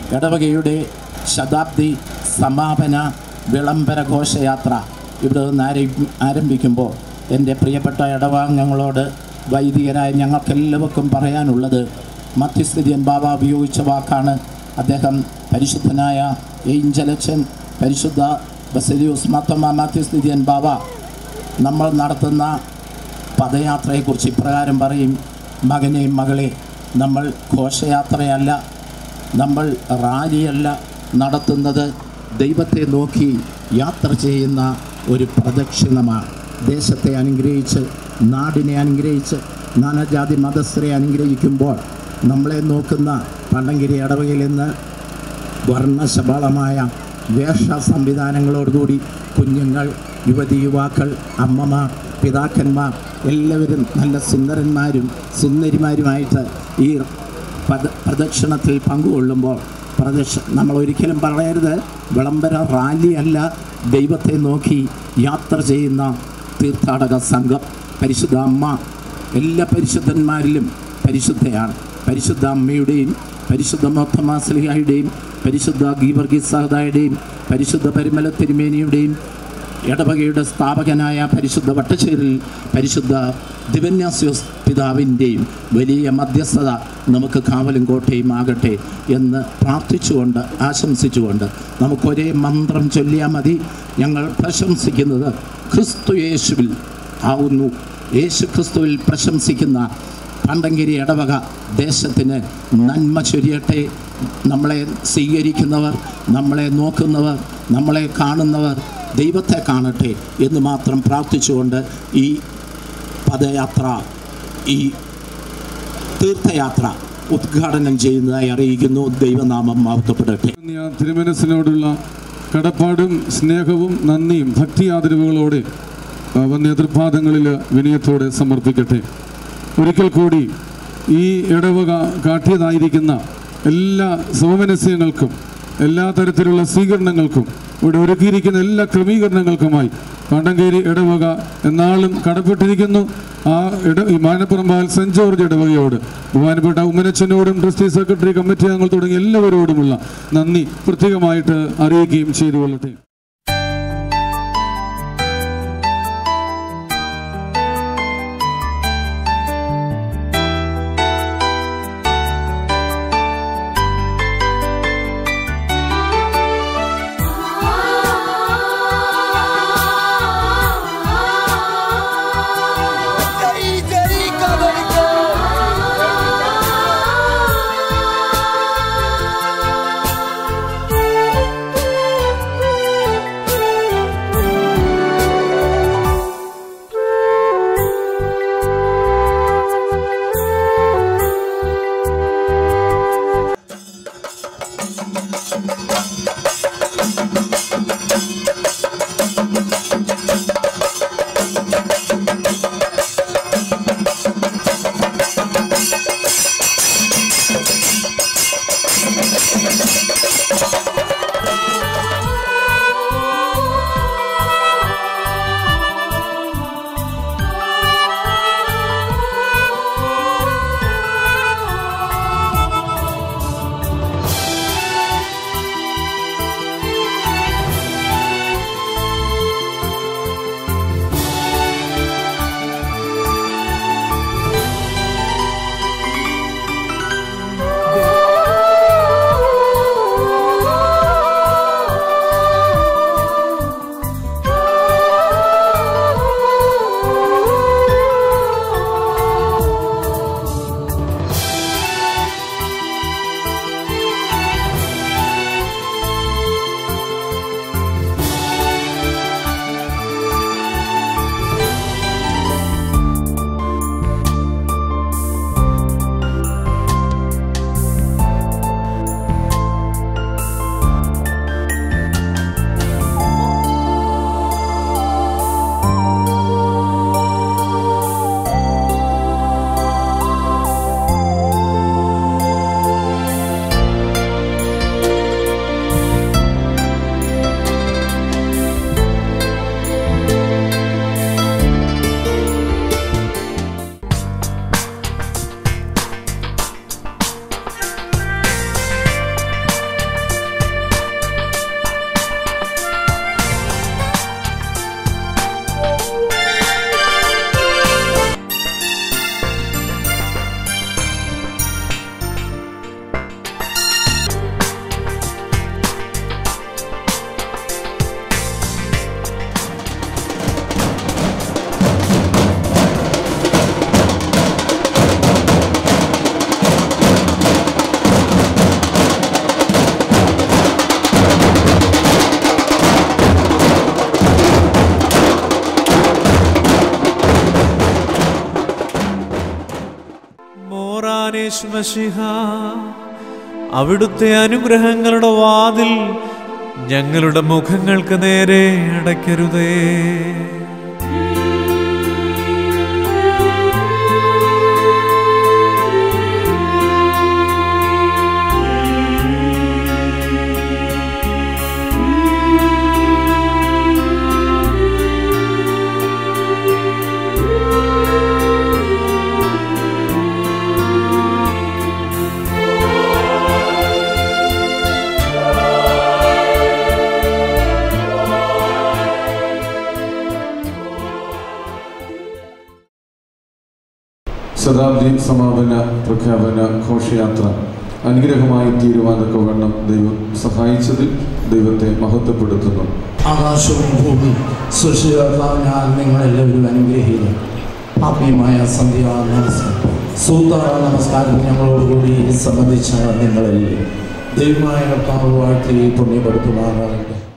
ഇടവകയുടെ ശതാബ്ദി സമാപന വിളംബര ഘോഷയാത്ര ഇവിടെ നിന്ന് ആരം- ആരംഭിക്കുമ്പോൾ എൻ്റെ പ്രിയപ്പെട്ട ഇടവാംഗങ്ങളോട് വൈദികരായ ഞങ്ങൾക്കെല്ലാവർക്കും പറയാനുള്ളത് മധ്യസ്ഥിതിയൻ ബാബ ഉപയോഗിച്ച വാക്കാണ് അദ്ദേഹം പരിശുദ്ധനായ ഏഞ്ചലച്ചൻ പരിശുദ്ധ ബസലിയൂസ് മത്തമ്മ മധ്യസ്ഥിതിയൻ ബാബ നമ്മൾ നടത്തുന്ന പദയാത്രയെക്കുറിച്ച് ഇപ്രകാരം പറയും മകനെ മകളെ നമ്മൾ ഘോഷയാത്രയല്ല നമ്മൾ റാലിയല്ല നടത്തുന്നത് ദൈവത്തെ നോക്കി യാത്ര ചെയ്യുന്ന ഒരു പ്രദക്ഷിണമാണ് ദേശത്തെ അനുഗ്രഹിച്ച് നാടിനെ അനുഗ്രഹിച്ച് നാനാജാതി മതസ്ഥരെ അനുഗ്രഹിക്കുമ്പോൾ നമ്മളെ നോക്കുന്ന പണ്ടങ്കിരി ഇടവകയിൽ നിന്ന് വർണ്ണശബളമായ വേഷ സംവിധാനങ്ങളോടുകൂടി കുഞ്ഞുങ്ങൾ യുവതി യുവാക്കൾ അമ്മമാർ പിതാക്കന്മാർ എല്ലാവരും നല്ല സുന്ദരന്മാരും സുന്ദരിമാരുമായിട്ട് ഈ പദ പ്രദക്ഷിണത്തിൽ പങ്കുകൊള്ളുമ്പോൾ പ്രദക്ഷ നമ്മൾ ഒരിക്കലും പറയരുത് വിളംബര റാലിയല്ല ദൈവത്തെ നോക്കി യാത്ര ചെയ്യുന്ന തീർത്ഥാടക സംഘം പരിശുദ്ധ അമ്മ എല്ലാ പരിശുദ്ധന്മാരിലും പരിശുദ്ധയാണ് പരിശുദ്ധ അമ്മയുടെയും പരിശുദ്ധ മൊത്തമാസലിഹായുടെയും പരിശുദ്ധ ഗീവർഗീസ് സഹദായുടെയും പരിശുദ്ധ പരിമല തിരുമേനിയുടെയും ഇടവകയുടെ സ്ഥാപകനായ പരിശുദ്ധ വട്ടശ്ശേരിൽ പരിശുദ്ധ ദിവന്യാസ്യോസ് പിതാവിൻ്റെയും വലിയ മധ്യസ്ഥത നമുക്ക് കാവലും കോട്ടയും ആകട്ടെ എന്ന് പ്രാർത്ഥിച്ചുകൊണ്ട് ആശംസിച്ചുകൊണ്ട് നമുക്കൊരേ മന്ത്രം ചൊല്ലിയാൽ മതി ഞങ്ങൾ പ്രശംസിക്കുന്നത് ക്രിസ്തു യേശുവിൽ ആവുന്നു യേശു ക്രിസ്തുവിൽ പ്രശംസിക്കുന്ന പണ്ടങ്കിരി ഇടവക ദേശത്തിന് നന്മ ചൊരിയട്ടെ നമ്മളെ സ്വീകരിക്കുന്നവർ നമ്മളെ നോക്കുന്നവർ നമ്മളെ കാണുന്നവർ ദൈവത്തെ കാണട്ടെ എന്ന് മാത്രം പ്രാർത്ഥിച്ചുകൊണ്ട് ഈ പദയാത്ര ഈ തീർത്ഥയാത്ര ഉദ്ഘാടനം ചെയ്യുന്നതായി അറിയിക്കുന്നു ദൈവനാമം മഹത്വപ്പെടട്ടെ ആ തിരുമനസിനോടുള്ള കടപ്പാടും സ്നേഹവും നന്ദിയും ഭക്തി ആദരവുകളോടെ ആ, വന്യ തൃപാദങ്ങളിൽ വിനയത്തോടെ സമർപ്പിക്കട്ടെ ഒരിക്കൽ കൂടി ഈ ഇടവക കാട്ടിയതായിരിക്കുന്ന എല്ലാ സോമനസ്യങ്ങൾക്കും എല്ലാ തരത്തിലുള്ള സ്വീകരണങ്ങൾക്കും ഇവിടെ ഒരുക്കിയിരിക്കുന്ന എല്ലാ ക്രമീകരണങ്ങൾക്കുമായി കണ്ടങ്കേരി ഇടവക എന്നാളും കടപ്പെട്ടിരിക്കുന്നു ആ ഇട ഈ മാനപ്പുറമ്പാൽ സെന്റ് ജോർജ് ഇടവകയോട് ബഹുമാനപ്പെട്ട ഉമ്മനച്ചനോടും ട്രസ്റ്റി സെക്രട്ടറി കമ്മിറ്റി അംഗങ്ങൾ തുടങ്ങിയ എല്ലാവരോടുമുള്ള നന്ദി പ്രത്യേകമായിട്ട് അറിയിക്കുകയും ചെയ്തു കൊള്ളട്ടെ ഈശ്വശിഹ അവിടുത്തെ അനുഗ്രഹങ്ങളുടെ വാതിൽ ഞങ്ങളുടെ മുഖങ്ങൾക്ക് നേരെ അടയ്ക്കരുതേ ശതാബ്ദി സമാപന പ്രഖ്യാപന ഘോഷയാത്ര അനുഗ്രഹമായി തീരുവാനൊക്കെ ദൈവം സഹായിച്ചതിൽ ദൈവത്തെ മഹത്വപ്പെടുത്തുന്നു ആകാശവും ഭൂമി സൃഷ്ടികർത്താവിനാൽ നിങ്ങളെല്ലാവരും അനുഗ്രഹിക്കുന്നു ആത്മീയമായ സന്ധ്യ നമസ്കാരം സൂത്ര നമസ്കാരം ഞങ്ങളോടുകൂടി സംബന്ധിച്ച നിങ്ങളെല്ലാം ദൈവമായ കർത്താവ് വാഴ്ത്തി പുണ്യപ്പെടുത്തുമാറാകട്ടെ